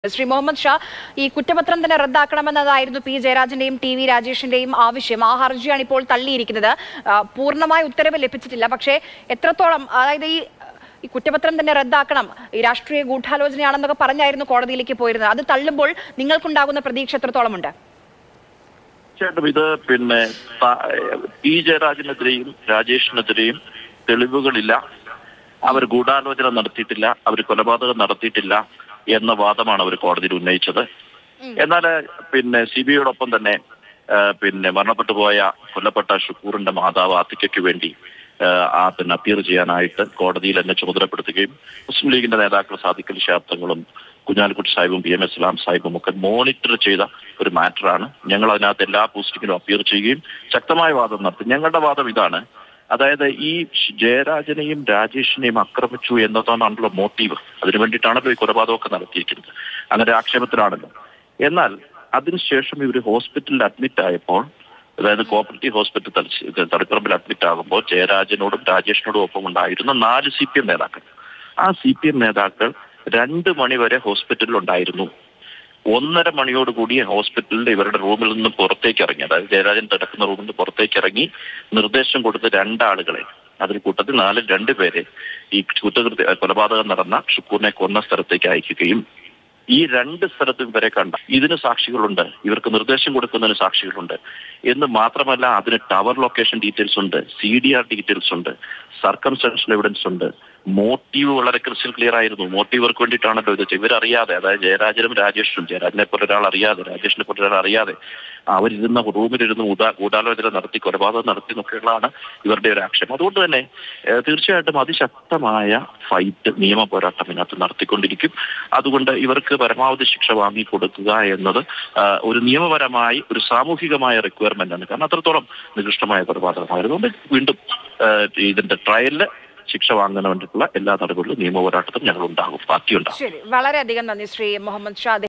ശ്രീ മുഹമ്മദ് ഷാ ഈ കുറ്റപത്രം തന്നെ റദ്ദാക്കണമെന്നതായിരുന്നു പി ജയരാജന്റെയും ടി വി രാജേഷിന്റെയും ആവശ്യം ആ ഹർജിയാണ് ഇപ്പോൾ തള്ളിയിരിക്കുന്നത് ആ, പൂർണ്ണമായ ഉത്തരവ് ലഭിച്ചിട്ടില്ല പക്ഷേ എത്രത്തോളം അതായത് ഈ ഈ കുറ്റപത്രം തന്നെ റദ്ദാക്കണം ഈ രാഷ്ട്രീയ ഗൂഢാലോചനയാണെന്നൊക്കെ പറഞ്ഞായിരുന്നു കോടതിയിലേക്ക് പോയിരുന്നത് അത് തള്ളുമ്പോൾ നിങ്ങൾക്കുണ്ടാകുന്ന പ്രതീക്ഷ എത്രത്തോളമുണ്ട് തീർച്ചയായിട്ടും ഇത് പിന്നെ ത- പി ജയരാജനെതിരെയും രാജേഷിനെതിരെയും തെളിവുകളില്ല അവർ ഗൂഢാലോചന നടത്തിയിട്ടില്ല അവർ കൊലപാതകം നടത്തിയിട്ടില്ല എന്ന വാദമാണ് അവർ കോടതിയിൽ ഉന്നയിച്ചത് എന്നാൽ പിന്നെ സി ബി ഐയോടൊപ്പം തന്നെ ആ, പിന്നെ മരണപ്പെട്ടു പോയ കൊല്ലപ്പെട്ട ഷുക്കൂറിന്റെ മാതാവ് ആത്തിക്കയ്ക്ക് വേണ്ടി ആ, ആ പിന്നെ അപ്പീർ ചെയ്യാനായിട്ട് കോടതിയിൽ എന്നെ ചുമതലപ്പെടുത്തുകയും മുസ്ലിം ലീഗിന്റെ നേതാക്കൾ സാദിഖൽ ശാബ്ദങ്ങളും കുഞ്ഞാലിക്കുട്ടി സാഹിബും പി എം ഇസ്ലാം സാഹിബും ഒക്കെ മോണിറ്റർ ചെയ്ത ഒരു മാറ്ററാണ് ഞങ്ങൾ അതിനകത്ത് എല്ലാ പോസ്റ്റിങ്ങിലും അപ്പീർ ചെയ്യുകയും ശക്തമായ വാദം നടത്തി ഞങ്ങളുടെ വാദം ഇതാണ് അതായത് ഈ ജയരാജനെയും രാജേഷിനെയും ആക്രമിച്ചു എന്നതാണല്ലോ മോട്ടീവ് അതിനു വേണ്ടിയിട്ടാണല്ലോ ഈ കൊലപാതകമൊക്കെ നടത്തിയിരിക്കുന്നത് അങ്ങനെ ഒരു ആക്ഷേപത്തിലാണല്ലോ എന്നാൽ അതിനുശേഷം ഇവർ ഹോസ്പിറ്റലിൽ അഡ്മിറ്റ് ആയപ്പോൾ അതായത് കോപ്പറേറ്റീവ് ഹോസ്പിറ്റൽ തലശ്ശേ- തളിപ്പറമ്പിൽ അഡ്മിറ്റ് ആകുമ്പോൾ ജയരാജനോടും രാജേഷിനോടും ഒപ്പം ഉണ്ടായിരുന്ന നാല് സി പി എം നേതാക്കൾ ആ സി പി എം നേതാക്കൾ രണ്ട് മണി വരെ ഹോസ്പിറ്റലിൽ ഉണ്ടായിരുന്നു ഒന്നര മണിയോടുകൂടി ഹോസ്പിറ്റലിൽ ഇവരുടെ റൂമിൽ നിന്ന് പുറത്തേക്ക് ഇറങ്ങി അതായത് ജയരാജൻ കിടക്കുന്ന റൂമിൽ നിന്ന് പുറത്തേക്ക് ഇറങ്ങി നിർദ്ദേശം കൊടുത്ത് രണ്ടാളുകളെ അതിൽ കൂട്ടത്തിൽ നാലിൽ രണ്ടുപേരെ ഈ കുറ്റകൃത്യ കൊലപാതകം നടന്ന ഷുക്കൂറിനെ കൊന്ന സ്ഥലത്തേക്ക് അയക്കുകയും ഈ രണ്ട് സ്ഥലത്തും ഇവരെ കണ്ട ഇതിന് സാക്ഷികളുണ്ട് ഇവർക്ക് നിർദ്ദേശം കൊടുക്കുന്നതിന് സാക്ഷികളുണ്ട് എന്ന് മാത്രമല്ല അതിന് ടവർ ലൊക്കേഷൻ ഡീറ്റെയിൽസ് ഉണ്ട് സി ഡി ആർ ഡീറ്റെയിൽസ് ഉണ്ട് സർക്കംസ്റ്റൻഷ്യൽ എവിഡൻസ് ഉണ്ട് മോട്ടീവ് വളരെ ക്രിസ്റ്റൽ ക്ലിയർ ആയിരുന്നു മോട്ടീവ് വർക്ക് വേണ്ടിയിട്ടാണല്ലോ ഇത് ഇവരറിയാതെ അതായത് ജയരാജനും രാജേഷും ജയരാജനെ പോലെ ഒരാൾ അറിയാതെ രാജേഷിനെ പോലെ ഒരാൾ അറിയാതെ അവരിരുന്ന റൂമിലിരുന്ന് ഗൂഢാ ഗൂഢാലോചന നടത്തി കൊലപാതകം നടത്തി എന്നൊക്കെയുള്ളതാണ് ഇവരുടെ ഒരു ആക്ഷേപം അതുകൊണ്ട് തന്നെ ഏഹ്, തീർച്ചയായിട്ടും അതിശക്തമായ ഫൈറ്റ് നിയമ പോരാട്ടം ഇതിനകത്ത് നടത്തിക്കൊണ്ടിരിക്കും അതുകൊണ്ട് ഇവർക്ക് പരമാവധി ശിക്ഷ വാങ്ങിക്കൊടുക്കുക എന്നത് ആ, ഒരു നിയമപരമായി ഒരു സാമൂഹികമായ റിക്വയർമെന്റ് ആണ് കാരണം അത്രത്തോളം നികൃഷ്ടമായ കൊലപാതകമായിരുന്നു അതുകൊണ്ട് വീണ്ടും ആ, ഇതിന്റെ ട്രയലില് ശിക്ഷ വാങ്ങാൻ വേണ്ടിയിട്ടുള്ള എല്ലാ നടപടികളും നിയമ പോരാട്ടത്തിലും ഞങ്ങൾ ഉണ്ടാകും പാർട്ടി ഉണ്ടാകും ശരി വളരെയധികം നന്ദി ശ്രീ മുഹമ്മദ് ഷാ